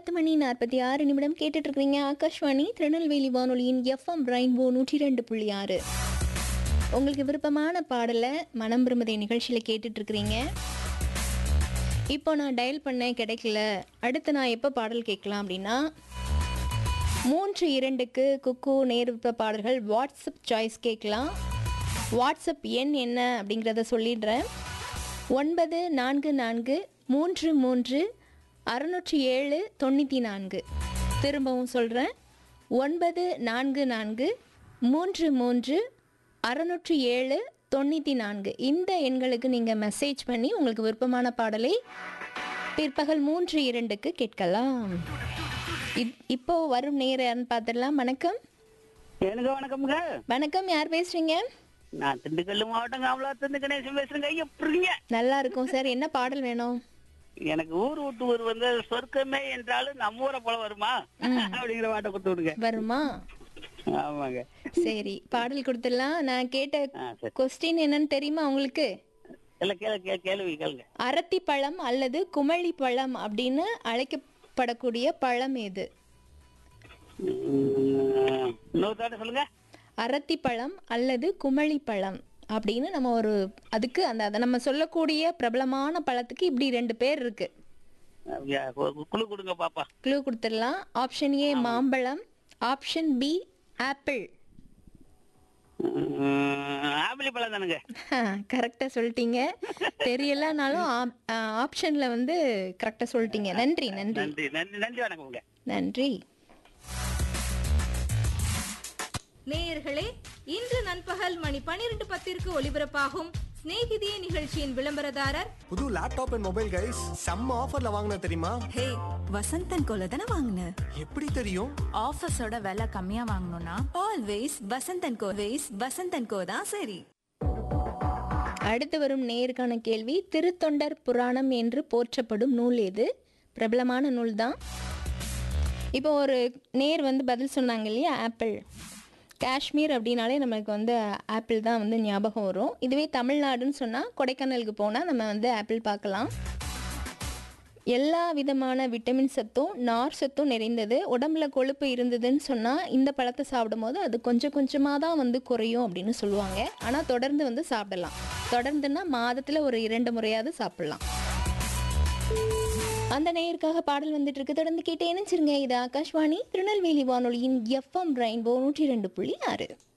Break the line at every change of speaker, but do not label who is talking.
பத்து மணி நாற்பத்தி ஆறு நிமிடம் கேட்டுட்டு இருக்கீங்க ஆகாஷ்வாணி திருநெல்வேலி வானொலியின் எஃப்எம் ரெயின்போ நூற்றி ரெண்டு புள்ளி ஆறு உங்களுக்கு விருப்பமான பாடலை மனம் விரும்புதை நிகழ்ச்சியில் கேட்டுட்டு இருக்கிறீங்க இப்போ நான் டயல் பண்ணேன் கிடைக்கல அடுத்து நான் எப்போ பாடல் கேட்கலாம் அப்படின்னா மூன்று இரண்டுக்கு குக்கு நேர்விப்ப பாடல்கள் வாட்ஸ்அப் சாய்ஸ் கேட்கலாம் வாட்ஸ்அப் எண் என்ன அப்படிங்கிறத சொல்லிடுறேன் ஒன்பது நான்கு நான்கு மூன்று மூன்று அறுநூற்றி ஏழு தொண்ணூற்றி நான்கு திரும்பவும் சொல்கிறேன் ஒன்பது நான்கு நான்கு மூன்று மூன்று அறுநூற்றி ஏழு தொண்ணூற்றி நான்கு இந்த எண்களுக்கு நீங்கள் மெசேஜ் பண்ணி உங்களுக்கு விருப்பமான பாடலை பிற்பகல் மூன்று இரண்டுக்கு கேட்கலாம் இப்- இப்போ வரும் நேரம் பார்த்துடலாம் வணக்கம்
எனக்கு வணக்கம்ங்க
வணக்கம் யார் பேசுறீங்க
நான் திண்டுக்கல் மாவட்டம் காமலாத்திருந்து கணேசன் பேசுறேங்க எப்படிங்க
நல்லா இருக்கும் சார் என்ன பாடல் வேணும்
எனக்கு ஊர் விட்டு ஊர் வந்து சொர்க்கமே என்றாலும் நம்ம ஊரை போல வருமா அப்படிங்கிற பாட்டை கொடுத்து விடுங்க
வருமா
ஆமாங்க
சரி பாடல் கொடுத்துடலாம் நான் கேட்ட
ஆ சரி
கொஸ்டின் என்னன்னு தெரியுமா உங்களுக்கு
இல்ல கேளு கே கேள்வி கேளுங்க
அரத்தி பழம் அல்லது குமளி பழம் அப்படின்னு அழைக்கப்படக்கூடிய பழம் எது
உம், இன்னொரு தாட்ட சொல்லுங்க
அரத்தி பழம் அல்லது குமளி பழம் அப்படின்னு நம்ம ஒரு அதுக்கு அந்த அதை நம்ம சொல்லக்கூடிய பிரபலமான பழத்துக்கு இப்படி ரெண்டு பேர் இருக்கு
அப்படியா? ஒரு குழு கொடுங்க பாப்பா
க்ளூ கொடுத்துடலாம் ஆப்ஷன் ஏ மாம்பழம் ஆப்ஷன் பி ஆப்பிள்
உம், ஆப்பிளி பழம் தானுங்க
கரெக்டாக சொல்லிட்டீங்க தெரியலனாலும் ஆப்ஷனில் வந்து கரெக்டாக சொல்லிட்டீங்க நன்றி நன்றி
நன்றி நன்றி நன்றி வணக்கம்ங்க
நன்றி
நேயர்களே இன்று நண்பகல் மணி பனிரெண்டு பத்திற்கு ஒலிபரப்பாகும் சிநேகிதியே நிகழ்ச்சியின் விளம்பரதாரர்
புது லேப்டாப் அண்ட் மொபைல் கைஸ் செம்ம ஆஃபர்ல வாங்கின தெரியுமா
ஹே வசந்தன் கோல தானே வாங்கின
எப்படி தெரியும்
ஆஃபீஸோட விலை கம்மியா வாங்கணும்னா
always Vasanthan co ways Vasanthan co தான் சரி
அடுத்து வரும் நேருக்கான கேள்வி திருத்தொண்டர் புராணம் என்று போற்றப்படும் நூல் எது பிரபலமான நூல் தான் இப்போ ஒரு நேர் வந்து பதில் சொன்னாங்க இல்லையா ஆப்பிள் காஷ்மீர் அப்படின்னாலே நமக்கு வந்து ஆப்பிள் தான் வந்து ஞாபகம் வரும் இதுவே தமிழ்நாடுன்னு சொன்னால் கொடைக்கானலுக்கு போனால் நம்ம வந்து ஆப்பிள் பார்க்கலாம் எல்லா விதமான விட்டமின் சத்தும் நார் சத்தும் நிறைந்தது உடம்புல கொழுப்பு இருந்ததுன்னு சொன்னால் இந்த பழத்தை சாப்பிடும்போது அது கொஞ்சம் கொஞ்சமாக தான் வந்து குறையும் அப்படின்னு சொல்லுவாங்க ஆனால் தொடர்ந்து வந்து சாப்பிடலாம் தொடர்ந்துன்னா மாதத்தில் ஒரு இரண்டு முறையாவது சாப்பிடலாம் அந்த நேயருக்காக பாடல் வந்துட்டு இருக்கு தொடர்ந்து கேட்டு இணைச்சிருங்க இது ஆகாஷ்வாணி திருநெல்வேலி வானொலியின் எஃப்எம் ரெயின்போ நூற்றி ரெண்டு புள்ளி ஆறு